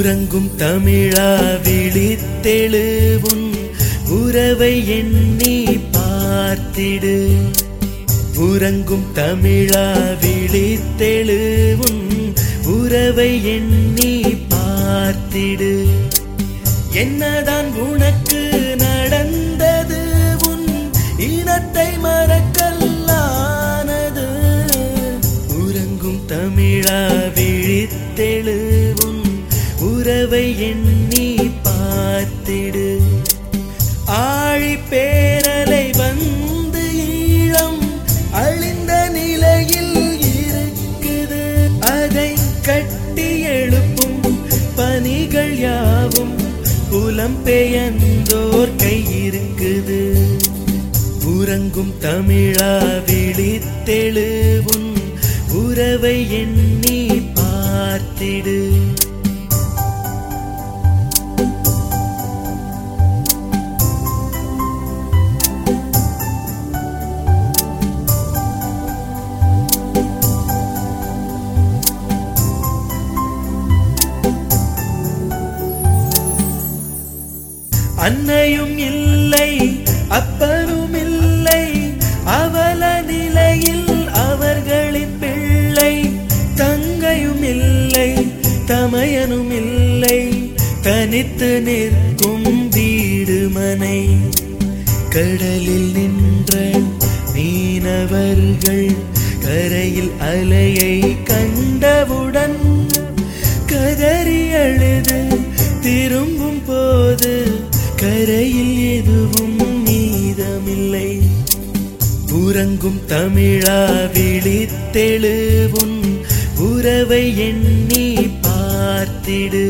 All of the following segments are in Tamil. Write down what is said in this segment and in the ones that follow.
உறங்கும் தமிழா விழித்தெழுவுன் உறவை எண்ணி பார்த்திடு உறங்கும் தமிழா விழித்தெழுவுன் உறவை எண்ணி பார்த்திடு என்னதான் உனக்கு நடந்தது உன் இனத்தை மறக்கல்லானது உறங்கும் தமிழா விழித்தெழுவும் உறவை எண்ணி பார்த்திடு ஆழி பேரலை வந்து ஈழம் அழிந்த நிலையில் இருக்குது அதை கட்டி எழுப்பும் பணிகள் யாவும் புலம்பெயர்ந்தோர் கை இருக்குது உறங்கும் தமிழா விழித்தெழுவும் உறவை எண்ணி பார்த்திடு அன்னையும் இல்லை அப்பனும் இல்லை அவல நிலையில் அவர்களின் பிள்ளை தங்கையும் இல்லை தமையனும் இல்லை தனித்து நிற்கும் வீடு மனை கடலில் நின்ற மீனவர்கள் கரையில் அலையை கண்டவுடன் கதறி அழுது திரும்பும் போது கரையில் எதுவும் மீதமில்லை உறங்கும் தமிழா விழித்தெழுவும் உறவை எண்ணி பார்த்திடு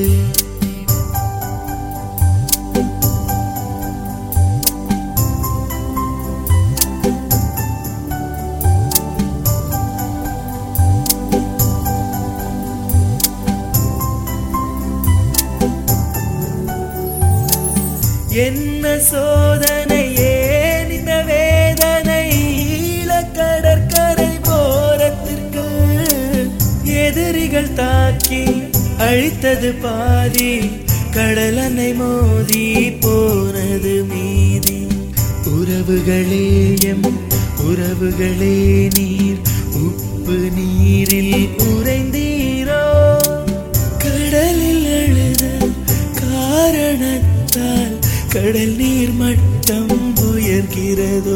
என்ன சோதனை ஏன் இந்த வேதனை ஈழக்கடற்கரை போரத்திற்கு எதிரிகள் தாக்கி அழித்தது பாதி கடலனை மோதி போனது மீதி உறவுகளே எம் உறவுகளே நீர் உப்பு நீரில் உறைந்தீரோ கடலில் அழுத காரணத்தால் கடல் நீர் மட்டம் உயர்கிறதோ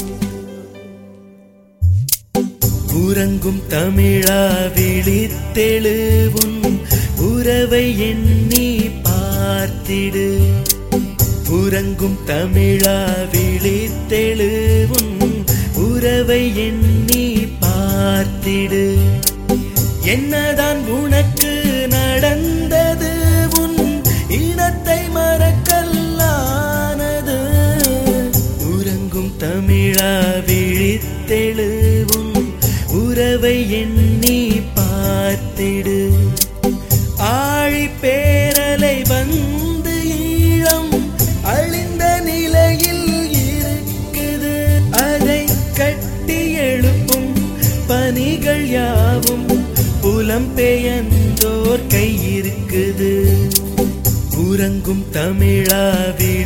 உறங்கும் தமிழா விழித்தெழுவும் உறவை எண்ணி பார்த்திடு உறங்கும் தமிழா விழித்தெழுவும் உறவை எண்ணி பார்த்திடு என்னதான் உனக்கு நடந்தது உன் இனத்தை மறக்கல்லானது உறங்கும் தமிழா விழித்தெழுவும் உறவை எண்ணி பார்த்திடு ஆழி பேரலை வந்து ஈழம் அழிந்த நிலையில் இருக்குது அதை கட்டி எழுப்பும் பணிகள் யாவும் புலம்பெயர்ந்தோர் கை இருக்குது உறங்கும் தமிழா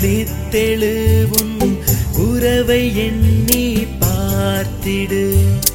விழித்தெழுவும் உறவை எண்ணி பார்த்திடு